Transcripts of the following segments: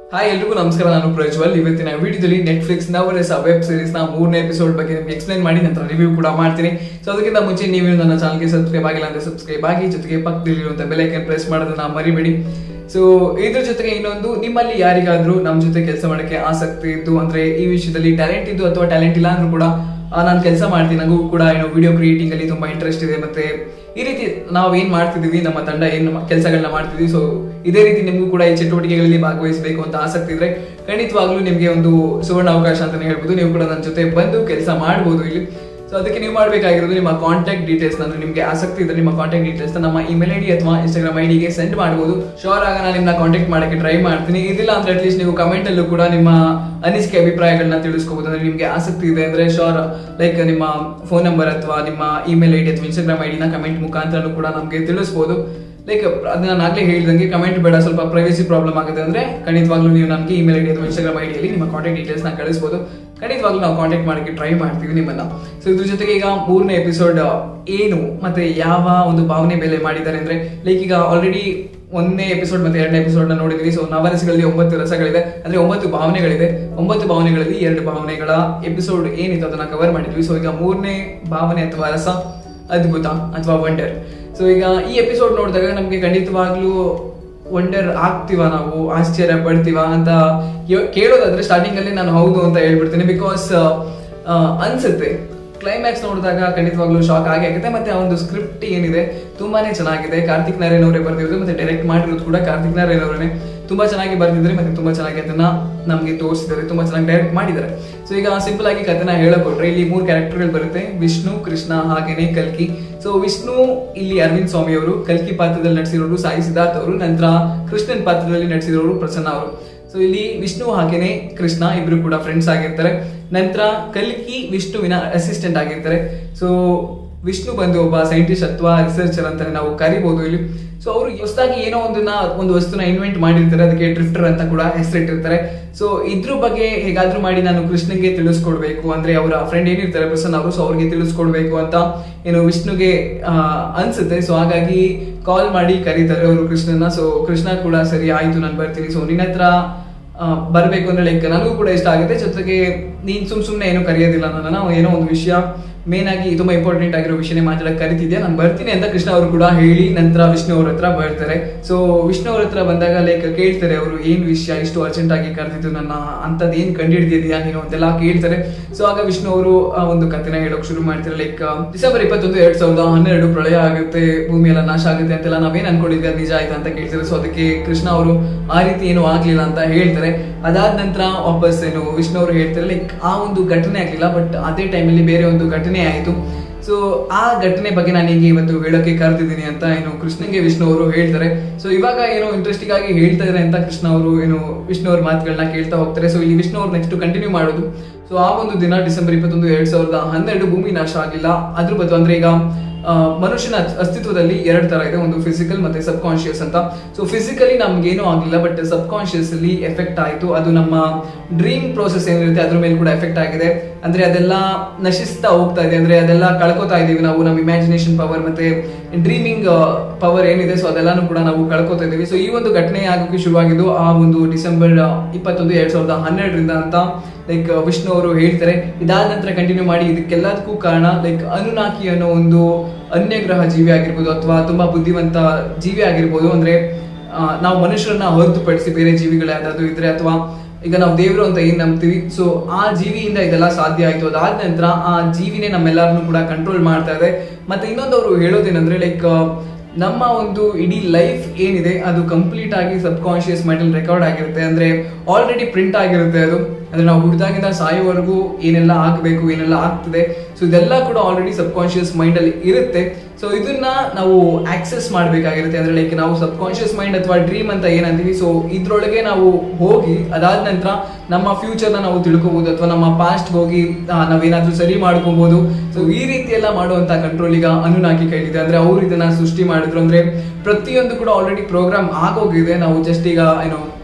hi ಎಲ್ರಿಗೂ ನಮಸ್ಕಾರ ನಾನು ಪ್ರಜ್ವಲ್ ಇವತ್ತಿನ ವಿಡಿಯೋದಲ್ಲಿ ನೆಟ್ಫ್ಲಿಕ್ಸ್ ನವರೆಸ ವೆಬ್ ಸೀರೀಸ್ ನ ಮೂರನೇ ಎಪಿಸೋಡ್ ಬಗ್ಗೆ ನಿಮ್ಗೆ ಎಕ್ಸ್ಪ್ಲೈನ್ ಮಾಡಿ ನಂತರ ರಿವ್ಯೂ ಕೂಡ ಮಾಡ್ತೀನಿ ಸೊ ಅದಕ್ಕಿಂತ ಮುಂಚೆ ನೀವು ನನ್ನ ಚಾನಲ್ಗೆ ಸಬ್ಸ್ಕ್ರೈಬ್ ಆಗಿಲ್ಲ ಅಂದ್ರೆ ಸಬ್ಸ್ಕ್ರೈಬ್ ಆಗಿ ಜೊತೆಗೆ ಪಕ್ಕದಲ್ಲಿರುವಂತ ಬೆಲೈಕನ್ ಪ್ರೆಸ್ ಮಾಡೋದನ್ನ ಮರಿಬೇಡಿ ಸೊ ಇದ್ರ ಜೊತೆಗೆ ಇನ್ನೊಂದು ನಿಮ್ಮಲ್ಲಿ ಯಾರಿಗಾದ್ರೂ ನಮ್ಮ ಜೊತೆ ಕೆಲಸ ಮಾಡಕ್ಕೆ ಆಸಕ್ತಿ ಇದ್ದು ಅಂದ್ರೆ ಈ ವಿಷಯದಲ್ಲಿ ಟ್ಯಾಲೆಂಟ್ ಇದ್ದು ಅಥವಾ ಟ್ಯಾಲೆಂಟ್ ಇಲ್ಲ ಅಂದ್ರೂ ಕೂಡ ನಾನು ಕೆಲಸ ಮಾಡ್ತೀನಿ ನನಗೂ ಕೂಡ ಏನೋ ವಿಡಿಯೋ ಕ್ರಿಯೇಟಿಂಗ್ ಅಲ್ಲಿ ತುಂಬಾ ಇಂಟ್ರೆಸ್ಟ್ ಇದೆ ಮತ್ತೆ ಈ ರೀತಿ ನಾವು ಏನ್ ಮಾಡ್ತಿದೀವಿ ನಮ್ಮ ತಂಡ ಏನ್ ಕೆಲಸಗಳನ್ನ ಮಾಡ್ತಿದ್ವಿ ಸೊ ಇದೇ ರೀತಿ ನಿಮಗೂ ಕೂಡ ಈ ಚಟುವಟಿಕೆಗಳಲ್ಲಿ ಭಾಗವಹಿಸಬೇಕು ಅಂತ ಆಸಕ್ತಿ ಇದ್ರೆ ಖಂಡಿತವಾಗ್ಲೂ ನಿಮಗೆ ಒಂದು ಸುವರ್ಣ ಅವಕಾಶ ಅಂತಾನೆ ಹೇಳ್ಬೋದು ನೀವು ಕೂಡ ನನ್ನ ಜೊತೆ ಬಂದು ಕೆಲಸ ಮಾಡ್ಬೋದು ಇಲ್ಲಿ ಸೊ ಅದಕ್ಕೆ ನೀವು ಮಾಡಬೇಕಾಗಿರೋದು ನಿಮ್ಮ ಕಾಂಟ್ಯಾಕ್ಟ್ ಡೀಟೇಲ್ಸ್ ನಾನು ನಿಮಗೆ ಆಸಕ್ತಿ ಇದ್ರೆ ನಿಮ್ಮ ಕಾಂಟ್ಯಾಕ್ಟ್ ಡೀಟೇಲ್ಸ್ ನಮ್ಮ ಇಮೇಲ್ ಐಡಿ ಅಥವಾ ಇನ್ಸ್ಟಾಗ್ರಾಮ್ ಐಡಿಗೆ ಸೆಂಡ್ ಮಾಡಬಹುದು ಶೋರ್ ಆಗ ನಾನು ನಿಮ್ಮನ್ನ ಕಾಂಟ್ಯಾಕ್ಟ್ ಮಾಡಕ್ಕೆ ಟ್ರೈ ಮಾಡ್ತೀನಿ ಇದಿಲ್ಲ ಅಂದ್ರೆ ಅಟ್ಲೀಸ್ಟ್ ನೀವು ಕಮೆಂಟ್ ಅಲ್ಲೂ ಕೂಡ ನಿಮ್ಮ ಅನಿಸಿಕೆ ಅಭಿಪ್ರಾಯಗಳನ್ನ ತಿಳಿಸ್ಕೋಬಹುದು ಅಂದ್ರೆ ನಿಮಗೆ ಆಸಕ್ತಿ ಇದೆ ಅಂದ್ರೆ ಶೋರ್ ಲೈಕ್ ನಿಮ್ಮ ಫೋನ್ ನಂಬರ್ ಅಥವಾ ನಿಮ್ಮ ಇಮೇಲ್ ಐಡಿ ಅಥವಾ ಇನ್ಸ್ಟಾಗ್ರಾಮ್ ಐಡಿನ ಕಮೆಂಟ್ ಮುಖಾಂತರ ಕೂಡ ನಮಗೆ ತಿಳಿಸ್ಬೋದು ಲೈಕ್ ಅದನ್ನ ನಾನು ಆಗ್ಲೇ ಹೇಳಿದಂಗೆ ಕಮೆಂಟ್ ಬೇಡ ಸ್ವಲ್ಪ ಪ್ರೈವಸಿ ಪ್ರಾಬ್ಲಮ್ ಆಗುತ್ತೆ ಅಂದ್ರೆ ಖಂಡಿತವಾಗ್ಲೂ ನೀವು ನಮಗೆ ಇಮೇಲ್ ಐಡಿ ಅಥವಾ ಇನ್ಸ್ಟಾಗ್ರಾಮ್ ಐಡಿಯಲ್ಲಿ ನಿಮ್ಮ ಕಾಂಟ್ಯಾಕ್ಟ್ ಡೀಟೇಲ್ಸ್ ನ ಕಳಿಸಬಹುದು ಖಂಡಿತವಾಗ್ಲೂ ನಾವು ಕಾಂಟ್ಯಾಕ್ಟ್ ಮಾಡಕ್ಕೆ ಟ್ರೈ ಮಾಡ್ತೀವಿ ನಿಮ್ಮನ್ನ ಸೊ ಇದ್ರ ಜೊತೆಗೆ ಈಗ ಮೂರನೇ ಎಪಿಸೋಡ್ ಏನು ಮತ್ತೆ ಯಾವ ಒಂದು ಭಾವನೆ ಬೆಲೆ ಮಾಡಿದ್ದಾರೆ ಅಂದ್ರೆ ಲೈಕ್ ಈಗ ಆಲ್ರೆಡಿ ಒಂದನೇ ಎಪಿಸೋಡ್ ಮತ್ತೆ ಎರಡನೇ ಎಪಿಸೋಡ್ ನ ನೋಡಿದ್ವಿ ಸೊ ನವರಸಗಳಲ್ಲಿ ಒಂಬತ್ತು ರಸಗಳಿದೆ ಅಂದ್ರೆ ಒಂಬತ್ತು ಭಾವನೆಗಳಿದೆ ಒಂಬತ್ತು ಭಾವನೆಗಳಲ್ಲಿ ಎರಡು ಭಾವನೆಗಳ ಎಪಿಸೋಡ್ ಏನಿತ್ತು ಅದನ್ನ ಕವರ್ ಮಾಡಿದ್ವಿ ಸೊ ಈಗ ಮೂರನೇ ಭಾವನೆ ಅಥವಾ ರಸ ಅದ್ಭುತ ಅಥವಾ ವಂಡರ್ ಸೊ ಈಗ ಈ ಎಪಿಸೋಡ್ ನೋಡಿದಾಗ ನಮಗೆ ಖಂಡಿತವಾಗ್ಲೂ ವಂಡರ್ ಆಗ್ತೀವ ನಾವು ಆಶ್ಚರ್ಯ ಪಡ್ತೀವ ಅಂತ ಯೋ- ಕೇಳೋದಾದ್ರೆ ಸ್ಟಾರ್ಟಿಂಗ್ ಅಲ್ಲಿ ನಾನು ಹೌದು ಅಂತ ಹೇಳ್ಬಿಡ್ತೀನಿ ಬಿಕಾಸ್ ಅನ್ಸುತ್ತೆ ಕ್ಲೈಮ್ಯಾಕ್ಸ್ ನೋಡಿದಾಗ ಖಂಡಿತವಾಗ್ಲೂ ಶಾಕ್ ಆಗಿ ಆಗುತ್ತೆ ಮತ್ತೆ ಆ ಒಂದು ಸ್ಕ್ರಿಪ್ಟ್ ಏನಿದೆ ತುಂಬಾನೇ ಚೆನ್ನಾಗಿದೆ ಕಾರ್ತಿಕ್ ನಾರಾಯಣ್ ಅವರೇ ಬರ್ದಿರೋದು ಮತ್ತೆ ಡೈರೆಕ್ಟ್ ಮಾಡಿರೋದು ಕೂಡ ಕಾರ್ತಿಕ್ ನಾರಾಯಣ್ ಅವರೇ ತುಂಬಾ ಚೆನ್ನಾಗಿ ಬರ್ದಿದ್ದಾರೆ ಮತ್ತೆ ತುಂಬಾ ಚೆನ್ನಾಗಿ ಅದನ್ನ ನಮಗೆ ತೋರಿಸಿದ್ದಾರೆ ತುಂಬಾ ಚೆನ್ನಾಗಿ ಡೈರೆಕ್ಟ್ ಮಾಡಿದ್ದಾರೆ ಸೊ ಈಗ ಸಿಂಪಲ್ ಆಗಿ ಕಥೆನ ಹೇಳಕೊಟ್ರೆ ಇಲ್ಲಿ ಮೂರು ಕ್ಯಾರೆಕ್ಟರ್ಗಳು ಬರುತ್ತೆ ವಿಷ್ಣು ಕೃಷ್ಣ ಹಾಗೇನೆ ಕಲ್ಕಿ ಸೊ ವಿಷ್ಣು ಇಲ್ಲಿ ಅರವಿಂದ್ ಸ್ವಾಮಿ ಅವರು ಕಲ್ಕಿ ಪಾತ್ರದಲ್ಲಿ ನಟಿಸಿರೋರು ಸಾಯಿ ಸಿದ್ಧಾರ್ಥ್ ಅವರು ನಂತರ ಕೃಷ್ಣನ್ ಪಾತ್ರದಲ್ಲಿ ನಟಿಸಿರೋರು ಪ್ರಸನ್ನ ಅವರು ಸೊ ಇಲ್ಲಿ ವಿಷ್ಣು ಹಾಗೇನೆ ಕೃಷ್ಣ ಇಬ್ರು ಕೂಡ ಫ್ರೆಂಡ್ಸ್ ಆಗಿರ್ತಾರೆ ನಂತರ ಕಲ್ಕಿ ವಿಷ್ಣುವಿನ ಅಸಿಸ್ಟೆಂಟ್ ಆಗಿರ್ತಾರೆ ಸೊ ವಿಷ್ಣು ಬಂದು ಒಬ್ಬ ಸೈಂಟಿಸ್ಟ್ ಅಥವಾ ರಿಸರ್ಚರ್ ಅಂತಾನೆ ನಾವು ಕರಿಬಹುದು ಇಲ್ಲಿ ಸೊ ಅವರು ಹೊಸದಾಗಿ ಏನೋ ಒಂದನ್ನ ಒಂದು ವಸ್ತುನ ಇನ್ವೆಂಟ್ ಮಾಡಿರ್ತಾರೆ ಅದಕ್ಕೆ ಡ್ರಿಫ್ಟರ್ ಅಂತ ಕೂಡ ಹೆಸರಿಟ್ಟಿರ್ತಾರೆ ಸೊ ಇದ್ರ ಬಗ್ಗೆ ಹೇಗಾದ್ರೂ ಮಾಡಿ ನಾನು ಕೃಷ್ಣನ್ಗೆ ತಿಳಿಸ್ಕೊಡ್ಬೇಕು ಅಂದ್ರೆ ಅವರ ಫ್ರೆಂಡ್ ಏನಿರ್ತಾರೆ ಪ್ರಸನ್ನ ಅವರು ಸೊ ಅವ್ರಿಗೆ ತಿಳಿಸ್ಕೊಡ್ಬೇಕು ಅಂತ ಏನು ವಿಷ್ಣುಗೆ ಆ, ಅನ್ಸುತ್ತೆ ಸೊ ಹಾಗಾಗಿ ಕಾಲ್ ಮಾಡಿ ಕರೀತಾರೆ ಅವರು ಕೃಷ್ಣನ ಸೊ ಕೃಷ್ಣ ಕೂಡ ಸರಿ ಆಯ್ತು ನಾನು ಬರ್ತೀನಿ ಸೊ ನಿನ್ನ ಹತ್ರ ಆ, ಬರ್ಬೇಕು ಅಂದ್ರೆ ಲೈಕ್ ನನಗೂ ಕೂಡ ಇಷ್ಟ ಆಗುತ್ತೆ ಜೊತೆಗೆ ನೀನ್ ಸುಮ್ ಸುಮ್ನೆ ಏನೋ ಕರೆಯೋದಿಲ್ಲ ನನ್ನನ್ನ ಏನೋ ಒಂದು ವಿಷಯ ಮೇನ್ ಆಗಿ ತುಂಬಾ ಇಂಪಾರ್ಟೆಂಟ್ ಆಗಿರೋ ವಿಷಯನೇ ಮಾತಾಡಕ್ ಕರಿತಿದ್ಯಾ ನಾನು ಬರ್ತೀನಿ ಅಂತ ಕೃಷ್ಣ ಅವರು ಕೂಡ ಹೇಳಿ ನಂತರ ವಿಷ್ಣು ಅವ್ರ ಹತ್ರ ಬರ್ತಾರೆ ಸೊ ವಿಷ್ಣು ಅವ್ರ ಹತ್ರ ಬಂದಾಗ ಲೈಕ್ ಕೇಳ್ತಾರೆ ಅವರು ಏನ್ ವಿಷಯ ಇಷ್ಟು ಅರ್ಜೆಂಟ್ ಆಗಿ ಕರೆದಿದ್ದು ನನ್ನ ಅಂತದ್ ಏನ್ ಕಂಡಿಡ್ದಿದ್ಯಾ ನೀನು ಅಂತೆಲ್ಲ ಕೇಳ್ತಾರೆ ಸೊ ಆಗ ವಿಷ್ಣು ಅವರು ಆ ಒಂದು ಕಥೆನ ಹೇಳೋಕ್ ಶುರು ಮಾಡ್ತಾರೆ ಲೈಕ್ ಡಿಸೆಂಬರ್ ಇಪ್ಪತ್ತೊಂದು ಎರಡ್ ಸಾವಿರದ ಹನ್ನೆರಡು ಪ್ರಳಯ ಆಗುತ್ತೆ ಭೂಮಿ ಎಲ್ಲ ನಾಶ ಆಗುತ್ತೆ ಅಂತೆಲ್ಲ ನಾವೇನ್ ಅನ್ಕೊಂಡಿದ್ವಿ ಅದು ನಿಜ ಆಯ್ತಾ ಅಂತ ಕೇಳ್ತಾರೆ ಸೊ ಅದಕ್ಕೆ ಕೃಷ್ಣ ಅವರು ಆ ರೀತಿ ಏನು ಆಗ್ಲಿಲ್ಲ ಅಂತ ಹೇಳ್ತಾರೆ ಅದಾದ ನಂತರ ವಾಪಸ್ ಏನು ವಿಷ್ಣು ಅವರು ಹೇಳ್ತಾರೆ ಲೈಕ್ ಆ ಒಂದು ಘಟನೆ ಆಗ್ಲಿಲ್ಲ ಬಟ್ ಅದೇ ಟೈಮಲ್ಲಿ ಬೇರೆ ಒಂದು ಘಟನೆ ಆಯಿತು ಸೊ ಆ ಘಟನೆ ಬಗ್ಗೆ ನಾನು ಈಗ ಇವತ್ತು ಹೇಳೋಕೆ ಕರೆದಿದ್ದೀನಿ ಅಂತ ಏನು ಕೃಷ್ಣಂಗೆ ವಿಷ್ಣು ಅವರು ಹೇಳ್ತಾರೆ ಸೊ ಇವಾಗ ಏನೋ ಇಂಟ್ರೆಸ್ಟಿಂಗ್ ಆಗಿ ಹೇಳ್ತಾ ಇದಾರೆ ಅಂತ ಕೃಷ್ಣ ಅವರು ಏನು ವಿಷ್ಣು ಅವ್ರ ಮಾತುಗಳನ್ನ ಕೇಳ್ತಾ ಹೋಗ್ತಾರೆ ಸೊ ಇಲ್ಲಿ ವಿಷ್ಣು ಅವ್ರು ನೆಕ್ಸ್ಟ್ ಕಂಟಿನ್ಯೂ ಮಾಡೋದು ಸೊ ಆ ಒಂದು ದಿನ ಡಿಸೆಂಬರ್ ಇಪ್ಪತ್ತೊಂದು ಎರಡ್ ಸಾವಿರದ ಹನ್ನೆರಡು ಭೂಮಿ ನಾಶ ಆಗಿಲ್ಲ ಅದ್ರ ಬದಲು ಅಂದ್ರೆ ಈಗ ಆ, ಮನುಷ್ಯನ ಅಸ್ತಿತ್ವದಲ್ಲಿ ಎರಡು ತರ ಇದೆ ಒಂದು ಫಿಸಿಕಲ್ ಮತ್ತೆ ಸಬ್ ಕಾನ್ಶಿಯಸ್ ಅಂತ ಸೊ ಫಿಸಿಕಲಿ ನಮ್ಗೇನೂ ಆಗಿಲ್ಲ ಬಟ್ ಸಬ್ ಕಾನ್ಶಿಯಸ್ ಅಲ್ಲಿ ಎಫೆಕ್ಟ್ ಆಯ್ತು ಅದು ನಮ್ಮ ಡ್ರೀಮ್ ಪ್ರೋಸೆಸ್ ಏನಿರುತ್ತೆ ಅದ್ರ ಮೇಲೆ ಕೂಡ ಎಫೆಕ್ಟ್ ಆಗಿದೆ ಅಂದ್ರೆ ಅದೆಲ್ಲ ನಶಿಸ್ತಾ ಹೋಗ್ತಾ ಇದೆ ಅಂದ್ರೆ ಅದೆಲ್ಲ ಕಳ್ಕೊತಾ ಇದೀವಿ ನಾವು ನಮ್ಮ ಇಮ್ಯಾಜಿನೇಷನ್ ಪವರ್ ಮತ್ತೆ ಡ್ರೀಮಿಂಗ್ ಪವರ್ ಏನಿದೆ ಸೊ ಅದೆಲ್ಲಾನು ಕೂಡ ನಾವು ಕಳ್ಕೊತಾ ಇದೀವಿ ಸೊ ಈ ಒಂದು ಘಟನೆ ಆಗೋಕೆ ಶುರುವಾಗಿದ್ದು ಆ ಒಂದು ಡಿಸೆಂಬರ್ ಇಪ್ಪತ್ತೊಂದು ಎರಡ್ ಸಾವಿರದ ಹನ್ನೆರಡರಿಂದ ಅಂತ ಲೈಕ್ ವಿಷ್ಣು ಅವರು ಹೇಳ್ತಾರೆ ಇದಾದ ನಂತರ ಕಂಟಿನ್ಯೂ ಮಾಡಿ ಇದಕ್ಕೆಲ್ಲದಕ್ಕೂ ಕಾರಣ ಲೈಕ್ ಅನುನಾಕಿ ಅನ್ನೋ ಒಂದು ಅನ್ಯಗ್ರಹ ಜೀವಿ ಆಗಿರ್ಬೋದು ಅಥವಾ ತುಂಬಾ ಬುದ್ಧಿವಂತ ಜೀವಿ ಆಗಿರ್ಬೋದು ಅಂದ್ರೆ ಆ, ನಾವು ಮನುಷ್ಯರನ್ನ ಹೊರತುಪಡಿಸಿ ಬೇರೆ ಜೀವಿಗಳು ಯಾವ್ದಾದ್ರು ಇದ್ರೆ ಅಥವಾ ಈಗ ನಾವು ದೇವರು ಅಂತ ಏನ್ ನಂಬ್ತೀವಿ ಸೊ ಆ ಜೀವಿಯಿಂದ ಇದೆಲ್ಲ ಸಾಧ್ಯ ಆಯ್ತು ಅದಾದ ನಂತರ ಆ ಜೀವಿನೇ ನಮ್ಮೆಲ್ಲರನ್ನು ಕೂಡ ಕಂಟ್ರೋಲ್ ಮಾಡ್ತಾ ಇದೆ ಮತ್ತೆ ಇನ್ನೊಂದು ಅವರು ಹೇಳೋದೇನಂದ್ರೆ ಲೈಕ್ ನಮ್ಮ ಒಂದು ಇಡೀ ಲೈಫ್ ಏನಿದೆ ಅದು ಕಂಪ್ಲೀಟ್ ಆಗಿ ಸಬ್ ಕಾನ್ಶಿಯಸ್ ಮೈಂಡಲ್ಲಿ ರೆಕಾರ್ಡ್ ಆಗಿರುತ್ತೆ ಅಂದ್ರೆ ಆಲ್ರೆಡಿ ಪ್ರಿಂಟ್ ಆಗಿರುತ್ತೆ ಅದು ಅಂದ್ರೆ ನಾವು ಹುಟ್ಟಿದಾಗಿಂದ ಸಾಯೋವರೆಗೂ ಏನೆಲ್ಲ ಆಗಬೇಕು ಏನೆಲ್ಲ ಆಗ್ತದೆ ಸೊ ಇದೆಲ್ಲ ಕೂಡ ಆಲ್ರೆಡಿ ಸಬ್ ಕಾನ್ಶಿಯಸ್ ಮೈಂಡ್ ಅಲ್ಲಿ ಇರುತ್ತೆ ಸೊ ಇದನ್ನ ನಾವು ಆಕ್ಸೆಸ್ ಮಾಡಬೇಕಾಗಿರುತ್ತೆ ಅಂದ್ರೆ ಲೈಕ್ ನಾವು ಸಬ್ ಕಾನ್ಶಿಯಸ್ ಮೈಂಡ್ ಅಥವಾ ಡ್ರೀಮ್ ಅಂತ ಏನಂತೀವಿ ಸೊ ಇದ್ರೊಳಗೆ ನಾವು ಹೋಗಿ ಅದಾದ ನಂತರ ನಮ್ಮ ಫ್ಯೂಚರ್ನ ನಾವು ತಿಳ್ಕೊಬಹುದು ಅಥವಾ ನಮ್ಮ ಪಾಸ್ಟ್ ಹೋಗಿ ಆ, ನಾವೇನಾದ್ರೂ ಸರಿ ಮಾಡ್ಕೊಬಹುದು ಸೊ ಈ ರೀತಿ ಎಲ್ಲ ಮಾಡುವಂತ ಕಂಟ್ರೋಲ್ ಈಗ ಅನುನಾಕಿ ಕೈಲಿದೆ ಅಂದ್ರೆ ಅವ್ರು ಇದನ್ನ ಸೃಷ್ಟಿ ಮಾಡಿದ್ರು ಅಂದ್ರೆ ಪ್ರತಿಯೊಂದು ಕೂಡ ಆಲ್ರೆಡಿ ಪ್ರೋಗ್ರಾಮ್ ಆಗೋಗಿದೆ ನಾವು ಜಸ್ಟ್ ಈಗ ಏನು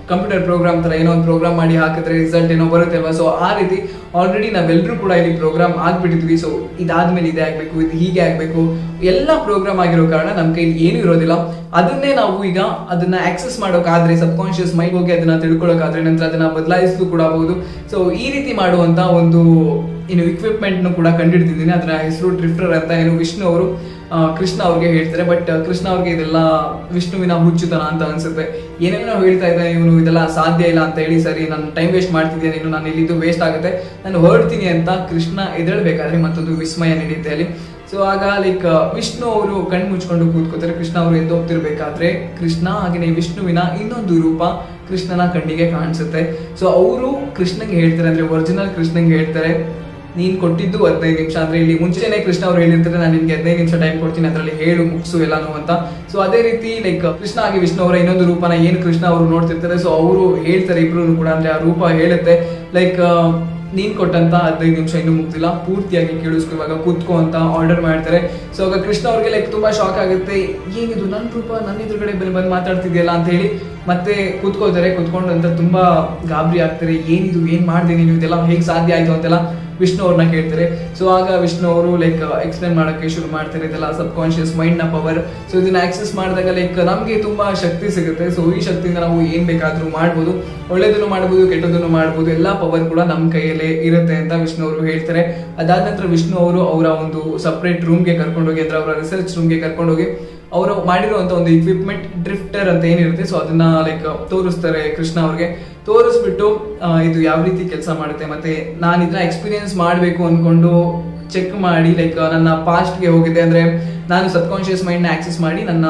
ಕಂಪ್ಯೂಟರ್ ಪ್ರೋಗ್ರಾಮ್ ತರ ಏನೋ ಒಂದು ಪ್ರೋಗ್ರಾಮ್ ಮಾಡಿ ಹಾಕಿದ್ರೆ ರಿಸಲ್ಟ್ ಏನೋ ಬರುತ್ತೆ ಅಲ್ವಾ ಸೊ ಆ ರೀತಿ ಆಲ್ರೆಡಿ ನಾವೆಲ್ಲರೂ ಕೂಡ ಇಲ್ಲಿ ಪ್ರೋಗ್ರಾಮ್ ಆಗ್ಬಿಟ್ಟಿದ್ವಿ ಸೊ ಇದಾದ್ಮೇಲೆ ಇದೇ ಆಗ್ಬೇಕು ಇದು ಹೀಗೆ ಆಗ್ಬೇಕು ಎಲ್ಲ ಪ್ರೋಗ್ರಾಮ್ ಆಗಿರೋ ಕಾರಣ ನಮ್ಮ ಕೈಲಿ ಏನು ಇರೋದಿಲ್ಲ ಅದನ್ನೇ ನಾವು ಈಗ ಅದನ್ನ ಆಕ್ಸೆಸ್ ಮಾಡೋಕ್ಕಾದ್ರೆ ಸಬ್ ಕಾನ್ಶಿಯಸ್ ಮೈಂಡ್ ಹೋಗಿ ಅದನ್ನ ತಿಳ್ಕೊಳ್ಳೋಕಾದ್ರೆ ನಂತರ ಅದನ್ನ ಬದಲಾಯಿಸಲು ಕೂಡ ಬಹುದು ಸೊ ಈ ರೀತಿ ಮಾಡುವಂತ ಒಂದು ಏನು equipment ನು ಕೂಡ ಕಂಡುಹಿಡಿದಿದ್ದೀನಿ ಅದರ ಹೆಸರು ಡ್ರಿಫ್ಟರ್ ಅಂತ ಏನು ವಿಷ್ಣು ಅವರು ಆ, ಕೃಷ್ಣ ಅವ್ರಿಗೆ ಹೇಳ್ತಾರೆ ಬಟ್ ಕೃಷ್ಣ ಅವ್ರಿಗೆ ಇದೆಲ್ಲ ವಿಷ್ಣುವಿನ ಹುಚ್ಚುತನ ಅಂತ ಅನ್ಸುತ್ತೆ ಏನೇನೋ ಹೇಳ್ತಾ ಇದ್ದಾನೆ ಇವನು ಇದೆಲ್ಲ ಸಾಧ್ಯ ಇಲ್ಲ ಅಂತ ಹೇಳಿ ಸರಿ ನಾನು ಟೈಮ್ ವೇಸ್ಟ್ ಮಾಡ್ತಿದ್ದೇನೆ ಇನ್ನು ನಾನು ಇಲ್ಲಿದ್ದು ವೇಸ್ಟ್ ಆಗುತ್ತೆ ನಾನು ಹೊರಡ್ತೀನಿ ಅಂತ ಕೃಷ್ಣ ಎದ್ದೇಳ್ಬೇಕಾದ್ರೆ ಮತ್ತೊಂದು ವಿಸ್ಮಯ ನಡೆಯುತ್ತೆ ಅಲ್ಲಿ ಸೊ ಆಗ ಲೈಕ್ ವಿಷ್ಣು ಅವರು ಕಣ್ಣು ಮುಚ್ಕೊಂಡು ಕೂತ್ಕೋತಾರೆ ಕೃಷ್ಣ ಅವರು ಎದ್ದು ಹೋಗ್ತಿರ್ಬೇಕಾದ್ರೆ ಕೃಷ್ಣ ಹಾಗೆಯೇ ವಿಷ್ಣುವಿನ ಇನ್ನೊಂದು ರೂಪ ಕೃಷ್ಣನ ಕಣ್ಣಿಗೆ ಕಾಣಿಸುತ್ತೆ ಸೊ ಅವರು ಕೃಷ್ಣಂಗೆ ಹೇಳ್ತಾರೆ ಅಂದ್ರೆ ಒರಿಜಿನಲ್ ಕೃಷ್ಣಂಗೆ ಹೇಳ್ತಾರೆ ನೀನ್ ಕೊಟ್ಟಿದ್ದು ಹದಿನೈದು ನಿಮಿಷ ಅಂದ್ರೆ ಇಲ್ಲಿ ಮುಂಚೆನೆ ಕೃಷ್ಣ ಅವ್ರು ಹೇಳಿರ್ತಾರೆ ನಾನು ನಿಮ್ಗೆ ಹದಿನೈದು ನಿಮಿಷ ಟೈಮ್ ಕೊಡ್ತೀನಿ ಅದರಲ್ಲಿ ಹೇಳು ಮುಗಿಸು ಎಲ್ಲಾನು ಅಂತ ಸೊ ಅದೇ ರೀತಿ ಲೈಕ್ ಕೃಷ್ಣ ಆಗಿ ವಿಷ್ಣು ಅವರ ಇನ್ನೊಂದು ರೂಪನ ಏನು ಕೃಷ್ಣ ಅವರು ನೋಡ್ತಿರ್ತಾರೆ ಸೊ ಅವರು ಹೇಳ್ತಾರೆ ಇಬ್ರು ಕೂಡ ಅಂದ್ರೆ ಆ ರೂಪ ಹೇಳುತ್ತೆ ಲೈಕ್ ನೀನ್ ಕೊಟ್ಟಂತ ಹದಿನೈದು ನಿಮಿಷ ಇನ್ನೂ ಮುಗ್ದಿಲ್ಲ ಪೂರ್ತಿಯಾಗಿ ಕೇಳಿಸ್ಕೊ ಇವಾಗ ಕೂತ್ಕೋ ಅಂತ ಆರ್ಡರ್ ಮಾಡ್ತಾರೆ ಸೊ ಆಗ ಕೃಷ್ಣ ಅವ್ರಿಗೆ ಲೈಕ್ ತುಂಬಾ ಶಾಕ್ ಆಗುತ್ತೆ ಏನಿದು ನನ್ನ ರೂಪ ನನ್ನ ಎದುರುಗಡೆ ಬಂದು ಬಂದು ಮಾತಾಡ್ತಿದ್ಯಲ್ಲ ಅಂತ ಹೇಳಿ ಮತ್ತೆ ಕೂತ್ಕೋತಾರೆ ಕೂತ್ಕೊಂಡು ಅಂತ ತುಂಬಾ ಗಾಬರಿ ಆಗ್ತಾರೆ ಏನಿದು ಏನ್ ಮಾಡ್ದೆ ನೀನು ಇದೆಲ್ಲ ಹೇಗೆ ಸಾಧ್ಯ ಆಯ್ತು ಅಂತೆಲ್ಲ ವಿಷ್ಣು ಅವ್ರನ್ನ ಕೇಳ್ತಾರೆ ಸೊ ಆಗ ವಿಷ್ಣು ಅವರು ಲೈಕ್ ಎಕ್ಸ್ಪ್ಲೇನ್ ಮಾಡೋಕ್ಕೆ ಶುರು ಮಾಡ್ತಾರೆ ಇದೆಲ್ಲ ಸಬ್ ಕಾನ್ಶಿಯಸ್ ಮೈಂಡ್ ನ ಪವರ್ ಸೊ ಇದನ್ನ ಆಕ್ಸೆಸ್ ಮಾಡಿದಾಗ ಲೈಕ್ ನಮಗೆ ತುಂಬಾ ಶಕ್ತಿ ಸಿಗುತ್ತೆ ಸೊ ಈ ಶಕ್ತಿಯಿಂದ ನಾವು ಏನ್ ಬೇಕಾದ್ರೂ ಮಾಡ್ಬೋದು ಒಳ್ಳೇದನ್ನು ಮಾಡ್ಬೋದು ಕೆಟ್ಟದನ್ನು ಮಾಡ್ಬೋದು ಎಲ್ಲಾ ಪವರ್ ಕೂಡ ನಮ್ಮ ಕೈಯಲ್ಲೇ ಇರುತ್ತೆ ಅಂತ ವಿಷ್ಣು ಅವರು ಹೇಳ್ತಾರೆ ಅದಾದ ನಂತರ ವಿಷ್ಣು ಅವರು ಅವರ ಒಂದು ಸಪ್ರೇಟ್ ರೂಮ್ಗೆ ಕರ್ಕೊಂಡೋಗಿ ಅಂದ್ರೆ ಅವರ ರಿಸರ್ಚ್ ರೂಮ್ಗೆ ಕರ್ಕೊಂಡೋಗಿ ಅವರು ಮಾಡಿರುವಂತ ಒಂದು ಇಕ್ವಿಪ್ಮೆಂಟ್ ಡ್ರಿಫ್ಟರ್ ಅಂತ ಏನಿರುತ್ತೆ ಸೊ ಅದನ್ನ ಲೈಕ್ ತೋರಿಸ್ತಾರೆ ಕೃಷ್ಣ ಅವ್ರಿಗೆ ತೋರಿಸ್ಬಿಟ್ಟು ಆ, ಇದು ಯಾವ ರೀತಿ ಕೆಲಸ ಮಾಡುತ್ತೆ ಮತ್ತೆ ನಾನು ಇದನ್ನ ಎಕ್ಸ್ಪೀರಿಯನ್ಸ್ ಮಾಡಬೇಕು ಅನ್ಕೊಂಡು ಚೆಕ್ ಮಾಡಿ ಲೈಕ್ ನನ್ನ ಪಾಸ್ಟ್ಗೆ ಹೋಗಿದೆ ಅಂದ್ರೆ ನಾನು ಸಬ್ ಕಾನ್ಶಿಯಸ್ ಮೈಂಡ್ ನ ಆಕ್ಸೆಸ್ ಮಾಡಿ ನನ್ನ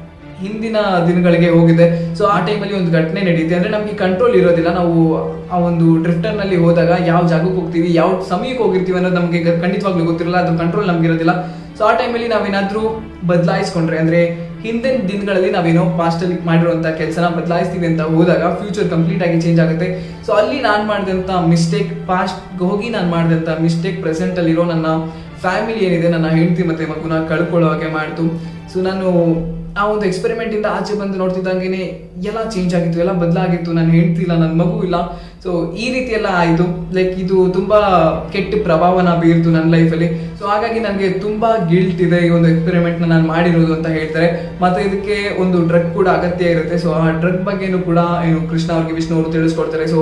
ಹಿಂದಿನ ದಿನಗಳಿಗೆ ಹೋಗಿದೆ ಸೊ ಆ ಟೈಮಲ್ಲಿ ಒಂದು ಘಟನೆ ನಡೀತೆ ಅಂದ್ರೆ ನಮಗೆ ಕಂಟ್ರೋಲ್ ಇರೋದಿಲ್ಲ ನಾವು ಆ ಒಂದು ಡ್ರಿಫ್ಟರ್ ನಲ್ಲಿ ಹೋದಾಗ ಯಾವ ಜಾಗಕ್ಕೆ ಹೋಗ್ತೀವಿ ಯಾವ ಸಮಯಕ್ಕೆ ಹೋಗಿರ್ತೀವಿ ಅನ್ನೋದು ನಮಗೆ ಖಂಡಿತವಾಗ್ಲೂ ಗೊತ್ತಿರಲ್ಲ ಅದು ಕಂಟ್ರೋಲ್ ನಮ್ಗೆ ಇರೋದಿಲ್ಲ ಸೊ ಆ ಟೈಮಲ್ಲಿ ನಾವೇನಾದ್ರೂ ಬದಲಾಯಿಸ್ಕೊಂಡ್ರೆ ಅಂದ್ರೆ ಹಿಂದಿನ ದಿನಗಳಲ್ಲಿ ನಾವೇನೋ ಪಾಸ್ಟ್ ಅಲ್ಲಿ ಮಾಡಿರುವಂತ ಕೆಲಸನ ಬದಲಾಯಿಸ್ತೀವಿ ಅಂತ ಹೋದಾಗ ಫ್ಯೂಚರ್ ಕಂಪ್ಲೀಟ್ ಆಗಿ ಚೇಂಜ್ ಆಗುತ್ತೆ ಸೊ ಅಲ್ಲಿ ನಾನು ಮಾಡಿದಂತ ಮಿಸ್ಟೇಕ್ ಪಾಸ್ಟ್ ಹೋಗಿ ನಾನು ಮಾಡಿದಂತ ಮಿಸ್ಟೇಕ್ ಪ್ರೆಸೆಂಟ್ ಅಲ್ಲಿರೋ ನನ್ನ ಫ್ಯಾಮಿಲಿ ಏನಿದೆ ನನ್ನ ಹೆಂಡತಿ ಮತ್ತೆ ಮಗುನ ಕಳ್ಕೊಳ್ಳೋ ಹಾಗೆ ಮಾಡ್ತು ಸೊ ನಾನು ಆ ಒಂದು ಎಕ್ಸ್ಪೆರಿಮೆಂಟ್ ಇಂದ ಆಚೆ ಬಂದು ನೋಡ್ತಿದ್ದಂಗೆನೆ ಎಲ್ಲ ಚೇಂಜ್ ಆಗಿತ್ತು ಎಲ್ಲ ಬದಲಾಗಿತ್ತು ನಾನು ಹೆಂಡತಿ ಇಲ್ಲ ನನ್ನ ಮಗು ಇಲ್ಲ ಸೊ ಈ ರೀತಿ ಎಲ್ಲ ಆಯ್ತು ಲೈಕ್ ಇದು ತುಂಬಾ ಕೆಟ್ಟ ಪ್ರಭಾವನ ಬೀರ್ತು ನನ್ನ ಲೈಫಲ್ಲಿ ಸೊ ಹಾಗಾಗಿ ನನಗೆ ತುಂಬಾ ಗಿಲ್ಟ್ ಇದೆ ಈ ಒಂದು ಎಕ್ಸ್ಪೆರಿಮೆಂಟ್ ನಾನು ಮಾಡಿರೋದು ಅಂತ ಹೇಳ್ತಾರೆ ಮತ್ತೆ ಇದಕ್ಕೆ ಒಂದು ಡ್ರಗ್ ಕೂಡ ಅಗತ್ಯ ಇರುತ್ತೆ ಸೊ ಆ ಡ್ರಗ್ ಬಗ್ಗೆನೂ ಕೂಡ ಏನು ಕೃಷ್ಣ ಅವ್ರಿಗೆ ವಿಷ್ಣು ಅವರು ತಿಳಿಸ್ಕೊಡ್ತಾರೆ ಸೊ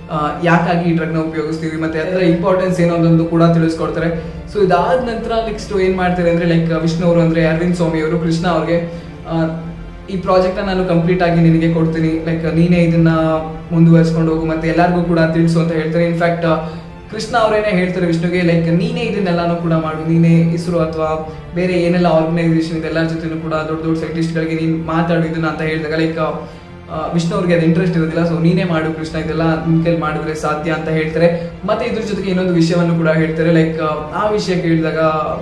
ಯಾಕಾಗಿ ಈ ಡ್ರಗ್ನ ಉಪಯೋಗಿಸ್ತೀವಿ ಮತ್ತೆ ಅದರ ಇಂಪಾರ್ಟೆನ್ಸ್ ಏನೋ ಅನ್ನೋದು ಕೂಡ ತಿಳಿಸ್ಕೊಡ್ತಾರೆ ಸೊ ಇದಾದ ನಂತರ ನೆಕ್ಸ್ಟ್ ಏನ್ ಮಾಡ್ತಾರೆ ಅಂದ್ರೆ ಲೈಕ್ ವಿಷ್ಣು ಅವರು ಅಂದ್ರೆ ಅರವಿಂದ್ ಸ್ವಾಮಿ ಅವರು ಕೃಷ್ಣ ಅವ್ರಿಗೆ ಆ, ಈ ಪ್ರಾಜೆಕ್ಟ್ ನಾನು ಕಂಪ್ಲೀಟ್ ಆಗಿ ನಿನಗೆ ಕೊಡ್ತೀನಿ ಲೈಕ್ ನೀನೇ ಇದನ್ನ ಮುಂದುವರಿಸ್ಕೊಂಡು ಹೋಗು ಮತ್ತೆ ಎಲ್ಲರಿಗೂ ಕೂಡ ತಿಳಿಸು ಅಂತ ಹೇಳ್ತಾರೆ ಇನ್ಫ್ಯಾಕ್ಟ್ ಕೃಷ್ಣ ಅವರೇನೆ ಹೇಳ್ತಾರೆ ವಿಷ್ಣುಗೆ ಲೈಕ್ ನೀನೇ ಇದನ್ನೆಲ್ಲಾನು ಕೂಡ ಮಾಡು ನೀನೇ ಇಸ್ರೋ ಅಥವಾ ಬೇರೆ ಏನೆಲ್ಲ ಆರ್ಗನೈಸೇಷನ್ ಇದೆ ಎಲ್ಲರ ಜೊತೆನೂ ಕೂಡ ದೊಡ್ಡ ದೊಡ್ಡ ಸೈಂಟಿಸ್ಟ್ಗಳಿಗೆ ನೀನು ಮಾತಾಡು ಇದನ್ನ ಅಂತ ಹೇಳಿದಾಗ ಲೈಕ್ ವಿಷ್ಣು ಅವ್ರಿಗೆ ಅದು ಇಂಟ್ರೆಸ್ಟ್ ಇರೋದಿಲ್ಲ ಸೊ ನೀನೇ ಮಾಡು ಕೃಷ್ಣ ಇದೆಲ್ಲ ನಿನ್ ಕೈಲಿ ಮಾಡಿದ್ರೆ ಸಾಧ್ಯ ಅಂತ ಹೇಳ್ತಾರೆ ಮತ್ತೆ ಇದ್ರ ಜೊತೆಗೆ ಇನ್ನೊಂದು ವಿಷಯವನ್ನು ಕೂಡ ಹೇಳ್ತಾರೆ ಲೈಕ್ ಆ ವಿಷಯ ಕೇಳಿದಾಗ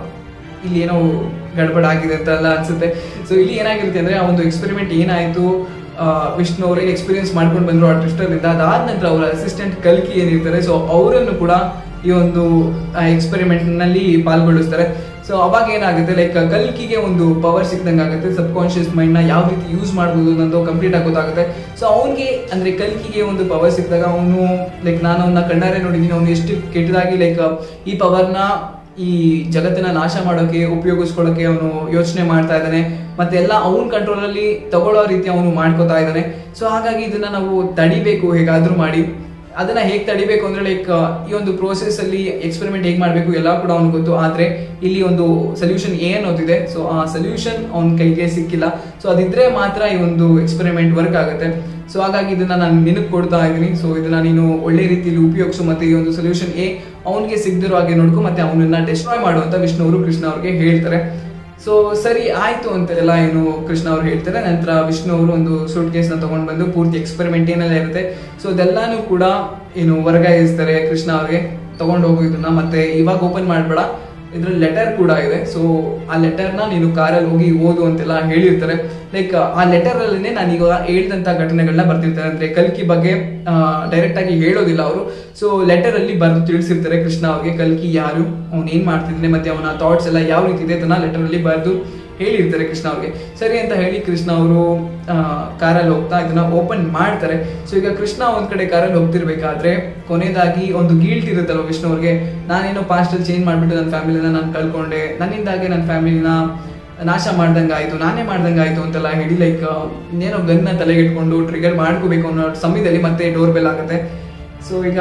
ಇಲ್ಲಿ ಏನೋ ಗಡ್ಬಡ್ ಆಗಿದೆ ಅಂತ ಎಲ್ಲ ಅನ್ಸುತ್ತೆ ಸೊ ಇಲ್ಲಿ ಏನಾಗಿರುತ್ತೆ ಅಂದ್ರೆ ಆ ಒಂದು ಎಕ್ಸ್ಪೆರಿಮೆಂಟ್ ಏನಾಯ್ತು ಆ, ವಿಷ್ಣು ಅವರೇ ಎಕ್ಸ್ಪೀರಿಯನ್ಸ್ ಮಾಡ್ಕೊಂಡು ಬಂದ್ರು ಆ ಟ್ವಿಸ್ಟರ್ ಇಂದ ಅದಾದ ನಂತರ ಅವರ ಅಸಿಸ್ಟೆಂಟ್ ಕಲ್ಕಿ ಏನಿರ್ತಾರೆ ಸೊ ಅವರನ್ನು ಕೂಡ ಈ ಒಂದು ಎಕ್ಸ್ಪೆರಿಮೆಂಟ್ ನಲ್ಲಿ ಪಾಲ್ಗೊಳಿಸ್ತಾರೆ ಸೊ ಅವಾಗ ಏನಾಗುತ್ತೆ ಲೈಕ್ ಕಲ್ಕಿಗೆ ಒಂದು ಪವರ್ ಸಿಕ್ದಂಗೆ ಆಗುತ್ತೆ ಸಬ್ ಕಾನ್ಶಿಯಸ್ ಮೈಂಡ್ ನ ಯಾವ ರೀತಿ ಯೂಸ್ ಮಾಡ್ಬೋದು ಅನ್ನೋದು ಕಂಪ್ಲೀಟ್ ಆಗಿ ಗೊತ್ತಾಗುತ್ತೆ ಸೊ ಅವನಿಗೆ ಅಂದ್ರೆ ಕಲ್ಕಿಗೆ ಒಂದು ಪವರ್ ಸಿಕ್ಕಿದಾಗ ಅವನು ಲೈಕ್ ನಾನು ಅವನ್ನ ಕಣ್ಣಾರೆ ನೋಡಿದ್ದೀನಿ ಅವನು ಎಷ್ಟು ಕೆಟ್ಟದಾಗಿ ಲೈಕ್ ಈ ಪವರ್ನ ಈ ಜಗತ್ತಿನ ನಾಶ ಮಾಡೋಕೆ ಉಪಯೋಗಿಸ್ಕೊಳ್ಳೋಕೆ ಅವನು ಯೋಚನೆ ಮಾಡ್ತಾ ಇದ್ದಾನೆ ಮತ್ತೆ ಎಲ್ಲ ಅವನ ಕಂಟ್ರೋಲ್ ಅಲ್ಲಿ ತಗೊಳ್ಳೋ ರೀತಿ ಅವನು ಮಾಡ್ಕೋತಾ ಇದ್ದಾನೆ ಸೊ ಹಾಗಾಗಿ ಇದನ್ನ ನಾವು ತಡಿಬೇಕು ಹೇಗಾದ್ರೂ ಮಾಡಿ ಅದನ್ನ ಹೇಗೆ ತಡಿಬೇಕು ಅಂದ್ರೆ ಲೈಕ್ ಈ ಒಂದು ಪ್ರೋಸೆಸ್ ಅಲ್ಲಿ ಎಕ್ಸ್ಪೆರಿಮೆಂಟ್ ಹೇಗೆ ಮಾಡಬೇಕು ಎಲ್ಲ ಕೂಡ ಅವ್ನಿಗೆ ಗೊತ್ತು ಆದ್ರೆ ಇಲ್ಲಿ ಒಂದು ಸೊಲ್ಯೂಷನ್ ಏನ್ ಓದಿದೆ ಸೊ ಆ ಸೊಲ್ಯೂಷನ್ ಅವನ ಕೈಗೆ ಸಿಕ್ಕಿಲ್ಲ ಸೊ ಅದಿದ್ರೆ ಮಾತ್ರ ಈ ಒಂದು ಎಕ್ಸ್ಪೆರಿಮೆಂಟ್ ವರ್ಕ್ ಆಗುತ್ತೆ ಸೊ ಹಾಗಾಗಿ ಇದನ್ನ ನಾನು ನಿನಗೆ ಕೊಡ್ತಾ ಇದ್ದೀನಿ ಸೊ ಇದನ್ನ ನೀನು ಒಳ್ಳೆ ರೀತಿಯಲ್ಲಿ ಉಪಯೋಗಿಸು ಮತ್ತೆ ಈ ಒಂದು ಸೊಲ್ಯೂಷನ್ ಎ ಅವನಿಗೆ ಸಿಗದಿರೋ ಹಾಗೆ ನೋಡ್ಕೊ ಮತ್ತೆ ಅವನನ್ನ ಡೆಸ್ಟ್ರಾಯ್ ಮಾಡುವಂತ ವಿಷ್ಣು ಅವರು ಕೃಷ್ಣ ಅವ್ರಿಗೆ ಹೇಳ್ತಾರೆ ಸೊ ಸರಿ ಆಯ್ತು ಅಂತೆಲ್ಲ ಏನು ಕೃಷ್ಣ ಅವ್ರು ಹೇಳ್ತಾರೆ ನಂತರ ವಿಷ್ಣು ಅವರು ಒಂದು ಸೂಟ್ ಕೇಸ್ನ ತಗೊಂಡು ಬಂದು ಪೂರ್ತಿ ಎಕ್ಸ್ಪೆರಿಮೆಂಟ್ ಏನೆಲ್ಲ ಇರುತ್ತೆ ಸೊ ಅದೆಲ್ಲಾನು ಕೂಡ ಏನು ವರ್ಗಾಯಿಸ್ತಾರೆ ಕೃಷ್ಣ ಅವ್ರಿಗೆ ತಗೊಂಡು ಹೋಗು ಇದನ್ನ ಮತ್ತೆ ಇವಾಗ ಓಪನ್ ಮಾಡಬೇಡ ಇದ್ರಲ್ಲಿ ಲೆಟರ್ ಕೂಡ ಇದೆ ಸೊ ಆ ಲೆಟರ್ನ ನೀನು ಕಾರಲ್ಲಿ ಹೋಗಿ ಓದು ಅಂತೆಲ್ಲ ಹೇಳಿರ್ತಾರೆ ಲೈಕ್ ಆ ಲೆಟರ್ ಅಲ್ಲೇ ನಾನು ಈಗ ಹೇಳ್ದಂತ ಘಟನೆಗಳನ್ನ ಬರ್ತಿರ್ತಾರೆ ಅಂದ್ರೆ ಕಲ್ಕಿ ಬಗ್ಗೆ ಡೈರೆಕ್ಟ್ ಆಗಿ ಹೇಳೋದಿಲ್ಲ ಅವರು ಸೊ ಲೆಟರ್ ಅಲ್ಲಿ ಬರೆದು ತಿಳಿಸಿರ್ತಾರೆ ಕೃಷ್ಣ ಅವ್ರಿಗೆ ಕಲ್ಕಿ ಯಾರು ಅವ್ನು ಏನ್ ಮಾಡ್ತಿದ್ದಾನೆ ಮತ್ತೆ ಅವನ ಥಾಟ್ಸ್ ಎಲ್ಲ ಯಾವ ರೀತಿ ಇದೆ ಅದನ್ನ ಲೆಟರ್ ಅಲ್ಲಿ ಬರೆದು ಹೇಳಿರ್ತಾರೆ ಕೃಷ್ಣ ಅವ್ರಿಗೆ ಸರಿ ಅಂತ ಹೇಳಿ ಕೃಷ್ಣ ಅವರು ಕಾರಲ್ಲಿ ಹೋಗ್ತಾ ಇದನ್ನ ಓಪನ್ ಮಾಡ್ತಾರೆ ಸೊ ಈಗ ಕೃಷ್ಣ ಒಂದ್ ಕಡೆ ಕಾರಲ್ಲಿ ಹೋಗ್ತಿರ್ಬೇಕಾದ್ರೆ ಕೊನೆಯದಾಗಿ ಒಂದು ಗೀಲ್ಟ್ ಇರುತ್ತಲ್ವ ವಿಷ್ಣು ಅವ್ರಿಗೆ ನಾನೇನೋ ಪಾಸ್ಟಲ್ಲಿ ಚೇಂಜ್ ಮಾಡ್ಬಿಟ್ಟು ನನ್ನ ಫ್ಯಾಮಿಲಿನ ನಾನು ಕಳ್ಕೊಂಡೆ ನನ್ನಿಂದಾಗೆ ನನ್ನ ಫ್ಯಾಮಿಲಿನ ನಾಶ ಮಾಡ್ದಂಗಾಯ್ತು ನಾನೇ ಮಾಡ್ದಂಗಾಯ್ತು ಅಂತೆಲ್ಲ ಹೇಳಿ ಲೈಕ್ ಏನೋ ಗನ್ನ ತಲೆಗೆ ಇಟ್ಕೊಂಡು ಟ್ರಿಗರ್ ಮಾಡ್ಕೋಬೇಕು ಅನ್ನೋ ಸಮಯದಲ್ಲಿ ಮತ್ತೆ ಡೋರ್ ಬೆಲ್ ಆಗುತ್ತೆ ಸೊ ಈಗ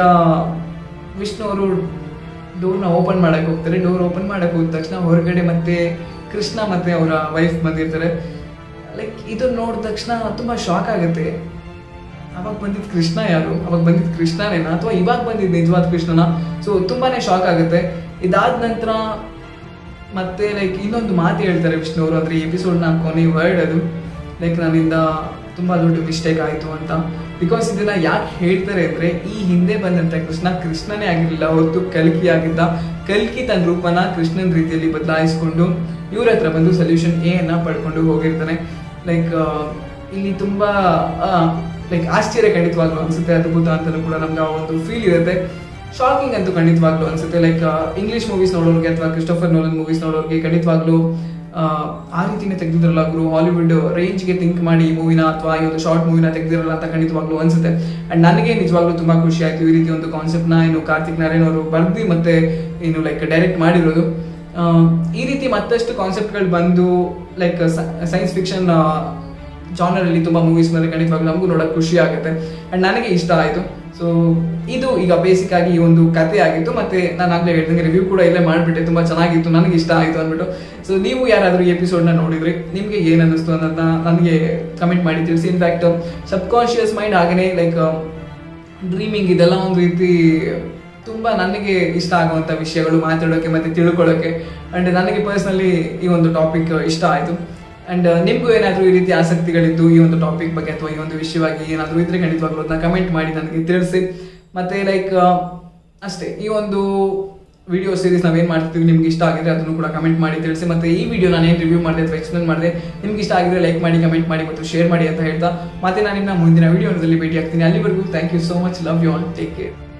ವಿಷ್ಣು ಅವರು ಡೋರ್ನ ಓಪನ್ ಮಾಡಕ್ ಹೋಗ್ತಾರೆ ಡೋರ್ ಓಪನ್ ಮಾಡಕ್ ಹೋದ ತಕ್ಷಣ ಹೊರಗಡೆ ಮತ್ತೆ ಕೃಷ್ಣ ಮತ್ತೆ ಅವರ ವೈಫ್ ಬಂದಿರ್ತಾರೆ ಲೈಕ್ ಇದು ನೋಡಿದ ತಕ್ಷಣ ತುಂಬಾ ಶಾಕ್ ಆಗುತ್ತೆ ಅವಾಗ ಬಂದಿದ್ ಕೃಷ್ಣ ಯಾರು ಅವಾಗ ಬಂದಿದ್ ಕೃಷ್ಣನೇನಾ ಅಥವಾ ಇವಾಗ ಬಂದಿದ್ ನಿಜವಾದ ಕೃಷ್ಣನ ಸೊ ತುಂಬಾನೇ ಶಾಕ್ ಆಗುತ್ತೆ ಇದಾದ ನಂತರ ಮತ್ತೆ ಲೈಕ್ ಇನ್ನೊಂದು ಮಾತು ಹೇಳ್ತಾರೆ ವಿಷ್ಣು ಅವರು ಅಂದ್ರೆ ಎಪಿಸೋಡ್ ನಾನು ಕೊನೆ ವರ್ಡ್ ಅದು ಲೈಕ್ ನನ್ನಿಂದ ತುಂಬಾ ದೊಡ್ಡ ಮಿಸ್ಟೇಕ್ ಆಯಿತು ಅಂತ ಬಿಕಾಸ್ ಇದನ್ನ ಯಾಕೆ ಹೇಳ್ತಾರೆ ಅಂದ್ರೆ ಈ ಹಿಂದೆ ಬಂದಂತ ಕೃಷ್ಣ ಕೃಷ್ಣನೇ ಆಗಿರಲಿಲ್ಲ ಹೊರತು ಕಲ್ಕಿ ಆಗಿದ್ದ ಕಲ್ಕಿ ತನ್ನ ರೂಪನ ಕೃಷ್ಣನ ರೀತಿಯಲ್ಲಿ ಬದಲಾಯಿಸ್ಕೊಂಡು ಇವ್ರ ಹತ್ರ ಬಂದು ಸೊಲ್ಯೂಷನ್ ಎ ಅನ್ನ ಪಡ್ಕೊಂಡು ಹೋಗಿರ್ತಾನೆ ಲೈಕ್ ಇಲ್ಲಿ ತುಂಬಾ ಲೈಕ್ ಆಶ್ಚರ್ಯ ಖಂಡಿತವಾಗ್ಲೂ ಅನ್ಸುತ್ತೆ ಅದ್ಭುತ ಅಂತಲೂ ಕೂಡ ನಮ್ಗೆ ಆ ಒಂದು ಫೀಲ್ ಇರುತ್ತೆ ಶಾಕಿಂಗ್ ಅಂತೂ ಖಂಡಿತವಾಗ್ಲೂ ಅನ್ಸುತ್ತೆ ಲೈಕ್ ಇಂಗ್ಲಿಷ್ ಮೂವೀಸ್ ನೋಡೋರಿಗೆ ಅಥವಾ ಕ್ರಿಸ್ಟೋಫರ್ ನೋಲನ್ ಮೂವೀಸ್ ನೋಡೋರಿಗೆ ಖಂಡಿತವಾಗ್ಲೂ ಆ, ಆ ರೀತಿನೇ ತೆಗೆದಿದ್ರಲ್ಲ ಗುರು ಹಾಲಿವುಡ್ ರೇಂಜ್ಗೆ ಥಿಂಕ್ ಮಾಡಿ ಈ ಮೂವಿನ ಅಥವಾ ಈ ಒಂದು ಶಾರ್ಟ್ ಮೂವಿನ ತೆಗೆದಿರಲ್ಲ ಅಂತ ಖಂಡಿತವಾಗ್ಲೂ ಅನ್ಸುತ್ತೆ ಅಂಡ್ ನನಗೆ ನಿಜವಾಗ್ಲೂ ತುಂಬಾ ಖುಷಿ ಆಯ್ತು ಈ ರೀತಿ ಒಂದು ಕಾನ್ಸೆಪ್ಟ್ನ ಏನು ಕಾರ್ತಿಕ್ ನಾರಾಯಣ್ ಅವರು ಬರ್ದಿ ಮತ್ತೆ ಏನು ಲೈಕ್ ಡೈರೆಕ್ಟ್ ಮಾಡಿರೋದು ಆ, ಈ ರೀತಿ ಮತ್ತಷ್ಟು ಕಾನ್ಸೆಪ್ಟ್ಗಳು ಬಂದು ಲೈಕ್ ಸೈನ್ಸ್ ಫಿಕ್ಷನ್ ಜಾನರ್ ಅಲ್ಲಿ ತುಂಬಾ ಮೂವೀಸ್ ಮೇಲೆ ಖಂಡಿತವಾಗ್ಲೂ ನಮಗೂ ನೋಡಕ್ ಖುಷಿ ಆಗುತ್ತೆ ಅಂಡ್ ನನಗೆ ಇಷ್ಟ ಆಯ್ತು ಸೊ ಇದು ಈಗ ಬೇಸಿಕ್ ಆಗಿ ಈ ಒಂದು ಕತೆ ಆಗಿತ್ತು ಮತ್ತೆ ನಾನು ಆಗ್ಲೇ ಹೇಳ್ದಂಗೆ ರಿವ್ಯೂ ಕೂಡ ಇಲ್ಲೇ ಮಾಡ್ಬಿಟ್ಟೆ ತುಂಬಾ ಚೆನ್ನಾಗಿತ್ತು ನನಗೆ ಇಷ್ಟ ಆಯ್ತು ಅಂದ್ಬಿಟ್ಟು ಸೊ ನೀವು ಯಾರಾದ್ರೂ ಈ ಎಪಿಸೋಡ್ ನ ನೋಡಿದ್ರಿ ನಿಮ್ಗೆ ಏನ್ ಅನ್ನಿಸ್ತು ಅನ್ನೋದನ್ನ ನನಗೆ ಕಮೆಂಟ್ ಮಾಡಿ ತಿಳಿಸಿ ಇನ್ಫ್ಯಾಕ್ಟ್ ಸಬ್ ಕಾನ್ಶಿಯಸ್ ಮೈಂಡ್ ಹಾಗೇನೆ ಲೈಕ್ ಡ್ರೀಮಿಂಗ್ ಇದೆಲ್ಲ ಒಂದು ರೀತಿ ತುಂಬಾ ನನಗೆ ಇಷ್ಟ ಆಗುವಂತ ವಿಷಯಗಳು ಮಾತಾಡೋಕೆ ಮತ್ತೆ ತಿಳ್ಕೊಳ್ಳೋಕೆ ಅಂಡ್ ನನಗೆ ಪರ್ಸ್ನಲಿ ಈ ಒಂದು ಟಾಪಿಕ್ ಇಷ್ಟ ಆಯ್ತು ಅಂಡ್ ನಿಮ್ಗೂ ಏನಾದರೂ ಈ ರೀತಿ ಆಸಕ್ತಿಗಳಿದ್ದು ಈ ಒಂದು ಟಾಪಿಕ್ ಬಗ್ಗೆ ಅಥವಾ ಈ ಒಂದು ವಿಷಯವಾಗಿ ಏನಾದರೂ ಇದ್ರೆ ಖಂಡಿತವಾಗ್ಲೂ ಅದನ್ನ ಕಮೆಂಟ್ ಮಾಡಿ ನನಗೆ ತಿಳಿಸಿ ಮತ್ತೆ ಲೈಕ್ ಅಷ್ಟೇ ಈ ಒಂದು ವಿಡಿಯೋ ಸೀರೀಸ್ ನಾವೇನ್ ಮಾಡ್ತಿದ್ವಿ ನಿಮ್ಗೆ ಇಷ್ಟ ಆಗಿದ್ರೆ ಅದನ್ನು ಕೂಡ ಕಮೆಂಟ್ ಮಾಡಿ ತಿಳಿಸಿ ಮತ್ತೆ ಈ ವಿಡಿಯೋ ನಾನು ಏನು ರಿವ್ಯೂ ಮಾಡಿದೆ ಅಥವಾ ಎಕ್ಸ್ಪ್ಲೇನ್ ಮಾಡಿದೆ ನಿಮ್ಗೆ ಇಷ್ಟ ಆಗಿದ್ರೆ ಲೈಕ್ ಮಾಡಿ ಕಮೆಂಟ್ ಮಾಡಿ ಮತ್ತು ಶೇರ್ ಮಾಡಿ ಅಂತ ಹೇಳ್ತಾ ಮತ್ತೆ ನಾನು ನಿನ್ನ ಮುಂದಿನ ವಿಡಿಯೋದಲ್ಲಿ ಭೇಟಿ ಆಗ್ತೀನಿ ಅಲ್ಲಿವರೆಗೂ thank you so much love you all take care